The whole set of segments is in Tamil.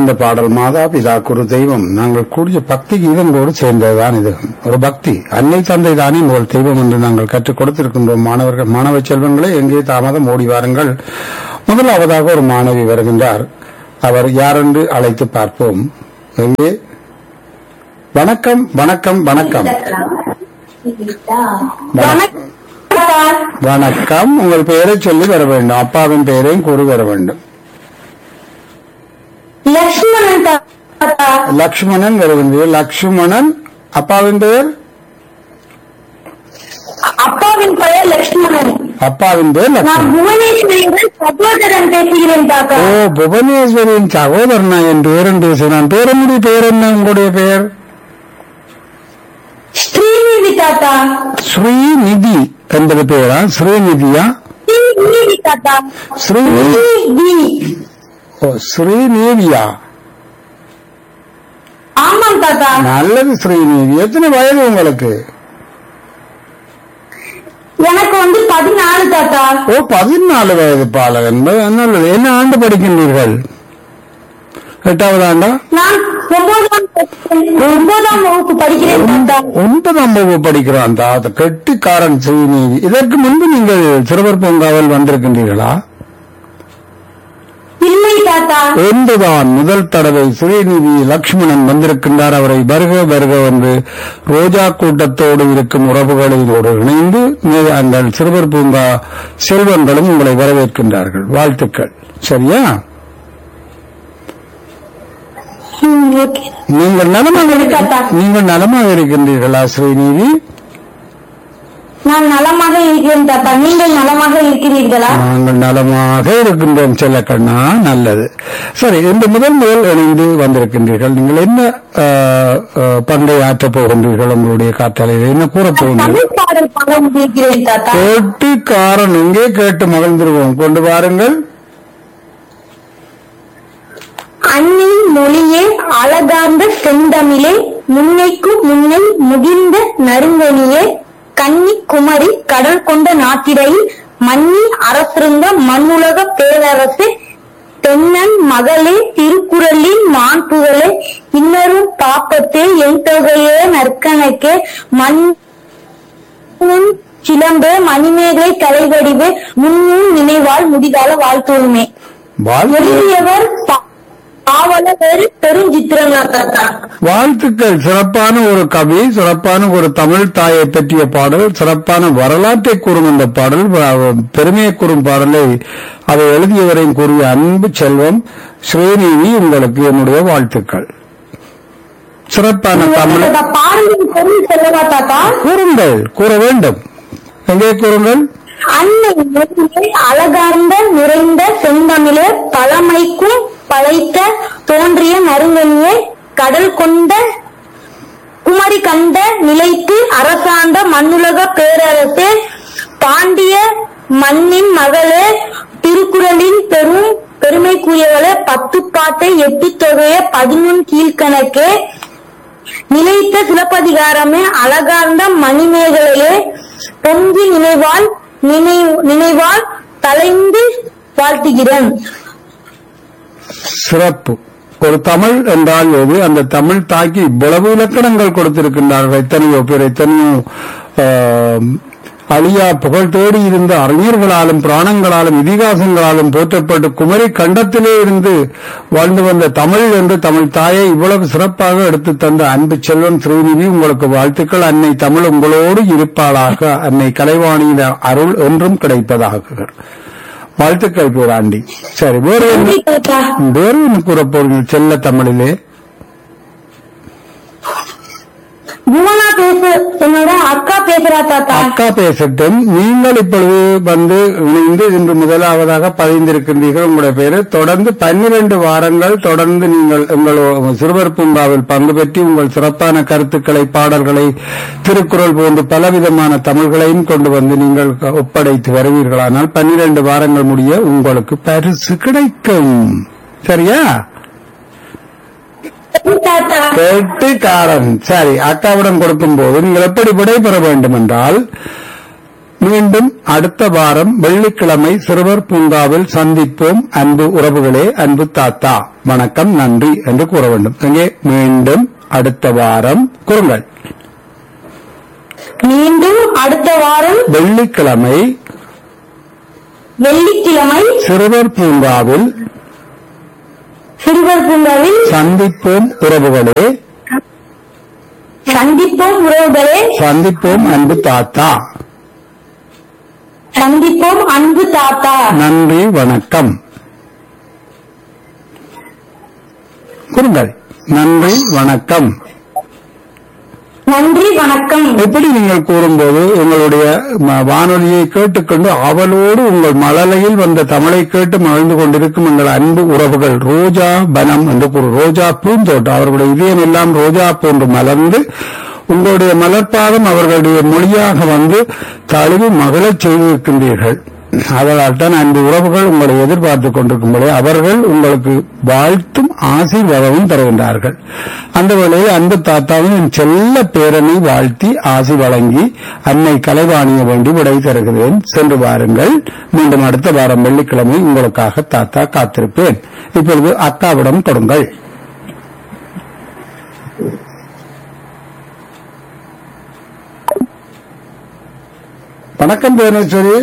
வந்த பாடல் மாதா பிதா குரு தெய்வம் நாங்கள் கூடிய பக்தி கீதங்களோடு சேர்ந்ததுதான் இது ஒரு பக்தி அன்னை தந்தை தானே உங்கள் தெய்வம் என்று நாங்கள் கற்றுக் கொடுத்திருக்கின்றோம் மாணவர்கள் மாணவ செல்வங்களே எங்கே தாமதம் ஓடி வாருங்கள் முதலாவதாக ஒரு மாணவி வருகின்றார் அவர் யாரென்று அழைத்து பார்ப்போம் எங்கே வணக்கம் வணக்கம் வணக்கம் வணக்கம். வணக்கம் உங்கள் பெயரை சொல்லி வர வேண்டும் அப்பாவின் பெயரையும் கூறி வர வேண்டும் லக்ஷ்மணன் தாத்தா லக்ஷ்மணன் வருகின்றது லக்ஷ்மணன் அப்பாவின் பெயர் அப்பாவின் பெயர் லக்ஷ்மணன் அப்பாவின் பெயர் நான் லக்ஷ்மணன் புவனேஸ்வரியுடன் சகோதரன் பேசுகிறேன் தாத்தா ஓ புவனேஸ்வரியின் சகோதரனா என் பேரன் பேசினான் பேரனுடைய பெயர் என்ன உங்களுடைய பெயர் ஸ்ரீநிதி தாத்தா ஸ்ரீநிதி என்பது பெயரா ஸ்ரீநிதியா ஸ்ரீநிதி தாத்தா ஸ்ரீநிதி ஸ்ரீநிதி ஓ ஸ்ரீநீதியா ஆமாம் தாத்தா நல்லது ஸ்ரீநீதி எத்தனை வயது உங்களுக்கு எனக்கு வந்து பதினாலு தாத்தா ஓ பதினாலு வயது பாலகன் நல்லது என்ன ஆண்டு படிக்கின்றீர்கள் எட்டாவது ஆண்டா நான் ஒன்பதாம் ஒன்பதாம் வகுப்பு படிக்கிறேன் தாத்தா ஒன்பதாம் வகுப்பு படிக்கிறான் தாத்த கெட்டிக்காரன் ஸ்ரீநீதி இதற்கு முன்பு நீங்கள் சிறுவர் பூங்காவில் வந்திருக்கின்றீர்களா இல்லை தாத்தா ஒன்றுதான் முதல் தடவை ஸ்ரீநிதி லக்ஷ்மணன் வந்திருக்கின்றார் அவரை வருக வருக என்று ரோஜா கூட்டத்தோடு இருக்கும் உறவுகளோடு இணைந்து மே- அந்த சிறுவர் பூங்கா செல்வங்களும் உங்களை வரவேற்கின்றார்கள் வாழ்த்துக்கள் சரியா ம், ஓகே நீங்கள் நலமாக இருக்க- நீங்கள் நலமாக இருக்கின்றீர்களா ஸ்ரீநிதி நான் நலமாக இருக்கிறேன் தாத்தா நீங்கள் நலமாக இருக்கிறீர்களா நாங்கள் நலமாக இருக்கின்றோம் செல்ல கண்ணா நல்லது சரி இன்று முதல் முதல் இணைந்து வந்திருக்கின்றீர்கள் நீங்கள் என்ன ஆஹ், ஆஹ், பங்கை ஆற்றப் போகின்றீர்கள் உங்களுடைய காற்றலையில் என்ன கூறப் போகின்றீர்கள் தமிழ் பாடல் பாட முடிக்கிறேன் தாத்தா கேட்டுக்காரன் எங்கே கேட்டு மகிழ்ந்திருவோம் கொண்டு வாருங்கள் அன்னின் மொழியே அழகார்ந்த செந்தமிழே முன்னைக்கு முன்னை முகிர்ந்த நறுங்கனியே கன்னி குமரி கடல் கொண்ட நாட்டிடையில் மன்னி அரசிருந்த மண்ணுலக பேரரசு தென்னன் மகளே திருக்குறளின் மாண்புகளே இன்னரும் பாப்பத்தே என் தொகையே நற்கணக்கே மண் முன் சிலம்பே மணிமேகலை தலைவடிவே முன்னும் நினைவால் முடிகால வாழ்த்தோருமே வாழ்த்து எழுதியவர் பா- பாவலர் பெருஞ்சித்திரங்களா தாத்தா வாழ்த்துக்கள் சிறப்பான ஒரு கவி சிறப்பான ஒரு தமிழ் தாயை பற்றிய பாடல் சிறப்பான வரலாற்றை கூறும் அந்த பாடல் வ- பெருமையை கூறும் பாடலை அதை எழுதியவரையும் கூறிய அன்பு செல்வம் ஸ்ரீநிதி உங்களுக்கு என்னுடைய வாழ்த்துக்கள் சிறப்பான தமிழ் தாத்தா, பாடலின் பொருள் சொல்லவா தாத்தா கூறுங்கள் கூற வேண்டும் எங்கே கூறுங்கள் அன்னை மொழியை அழகார்ந்த நிறைந்த செந்தமிழே பழமைக்கும் பழைத்த தோன்றிய நறுங்கனியே கடல் கொண்ட குமரி கண்ட நிலைத்து அரசாண்ட மண்ணுலக பேரரசே பாண்டிய மண்ணின் மகளே திருக்குறளின் பெரும் பெருமைக்குரியவளே பத்து பாட்டை எட்டு தொகையே பதினொன் கீழ்கணக்கே நிலைத்த சிலப்பதிகாரமே அழகார்ந்த மணிமேகலையே பொங்கி நினைவால் நினை- நினைவால் தலைந்து வாழ்த்துகிறேன் சிறப்பு ஒரு தமிழ் என்றால் எது அந்த தமிழ் தாக்கி இவ்வளவு இலக்கணங்கள் கொடுத்திருக்கின்றார்கள் எத்தனையோ பேர் எத்தனையோ ஆம், அழியா புகழ் தேடி இருந்த அறிஞர்களாலும் புராணங்களாலும் இதிகாசங்களாலும் போற்றப்பட்டு குமரி கண்டத்திலே இருந்து வாழ்ந்து வந்த தமிழ் என்று தமிழ் தாயை இவ்வளவு சிறப்பாக எடுத்து தந்த அன்பு செல்வன் ஸ்ரீநிதி உங்களுக்கு வாழ்த்துக்கள் அன்னை தமிழ் உங்களோடு இருப்பாளாக அன்னை கலைவாணியின் அருள் என்றும் கிடைப்பதாக வாழ்த்துக்கள் பேராண்டி சரி வேறு என்ன நன்றி தாத்தா வேறு ஒன்று கூறப்போறீங்க செல்ல தமிழிலே புவனா பேசு என்னோட அக்கா பேசுறா தாத்தா அக்கா பேசட்டும் நீங்கள் இப்பொழுது வந்து இணைந்து இன்று முதலாவதாக பதிந்திருக்கின்றீர்கள் உங்களுடைய பேரு தொடர்ந்து பன்னிரண்டு வாரங்கள் தொடர்ந்து நீங்கள் உங்கள் சிறுவர் பூங்காவில் பங்கு பெற்றி உங்கள் சிறப்பான கருத்துக்களை பாடல்களை திருக்குறள் போன்று பலவிதமான தமிழ்களையும் கொண்டு வந்து நீங்கள் ஒப்படைத்து வருவீர்களானால் பன்னிரண்டு வாரங்கள் முடிய உங்களுக்கு பரிசு கிடைக்கும் சரியா சரி தாத்தா கெட்டிக்காரன் சரி அக்காவிடம் கொடுக்கும் போது நீங்கள் எப்படி விடை பெற வேண்டும் என்றால் மீண்டும் அடுத்த வாரம் வெள்ளிக்கிழமை சிறுவர் பூங்காவில் சந்திப்போம் அன்பு உறவுகளே அன்பு தாத்தா வணக்கம் நன்றி என்று கூற வேண்டும் இங்கே மீண்டும் அடுத்த வாரம் கூறுங்கள் மீண்டும் அடுத்த வாரம் வெள்ளிக்கிழமை வெள்ளிக்கிழமை சிறுவர் பூங்காவில் சிறுவர் பூங்காவில் சந்திப்போம் உறவுகளே சந்திப்போம் உறவுகளே சந்திப்போம் அன்பு தாத்தா சந்திப்போம் அன்பு தாத்தா நன்றி வணக்கம் கூறுங்கள் நன்றி வணக்கம் நன்றி வணக்கம் எப்படி நீங்கள் கூறும்போது உங்களுடைய ம- வானொலியை கேட்டுக்கொண்டு அவளோடு உங்கள் மழலையில் வந்த தமிழை கேட்டு மகிழ்ந்து கொண்டிருக்கும் எங்கள் அன்பு உறவுகள் ரோஜா வனம் என்று கூறு ரோஜா பூந்தோட்டம் அவர்களுடைய இதயம் எல்லாம் ரோஜா போன்று மலர்ந்து உங்களுடைய மலர்பாதம் அவர்களுடைய மொழியாக வந்து தழுவி மகிழச் செய்திருக்கின்றீர்கள் அதனால் தான் அன்பு உறவுகள் உங்களை எதிர்பார்த்துக் கொண்டிருக்கும்போது அவர்கள் உங்களுக்கு வாழ்த்தும் ஆசீர்வாதமும் தருகின்றார்கள் அந்த வேளையில் அன்பு தாத்தாவும் என் செல்ல பேரனை வாழ்த்தி ஆசி வழங்கி அன்னை கலைவாணிய வேண்டி விடை தருகிறேன் சென்று வாருங்கள் மீண்டும் அடுத்த வாரம் வெள்ளிக்கிழமை உங்களுக்காக தாத்தா காத்திருப்பேன் இப்பொழுது அக்காவிடம் கொடுங்கள் வணக்கம் புவனேஸ்வரி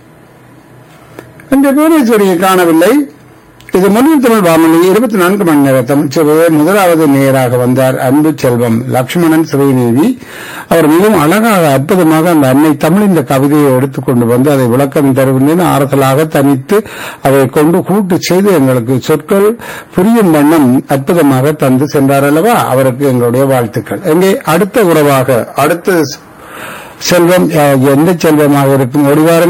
இந்த புவனேஸ்வரியை காணவில்லை இது மொழியில் தமிழ் வானொலி இருபத்தி நான்கு மணி நேர தமிழ்ச்சபையை முதலாவது நேராக வந்தார் அன்பு செல்வம் லட்சுமணன் சிறைநீதி அவர் மிகவும் அழகாக அற்புதமாக அந்த அன்னை தமிழ் இந்த கவிதையை எடுத்துக்கொண்டு வந்து அதை விளக்கம் தருகின்றன ஆறுதலாக தனித்து அதை கொண்டு கூட்டு செய்து எங்களுக்கு சொற்கள் புரியும் வண்ணம் அற்புதமாக தந்து சென்றார் அல்லவா அவருக்கு எங்களுடைய வாழ்த்துக்கள் எங்கே அடுத்த உறவாக அடுத்த செல்வம் அஹ், எந்த செல்வமாக இருக்கும் ஒரு வாரம்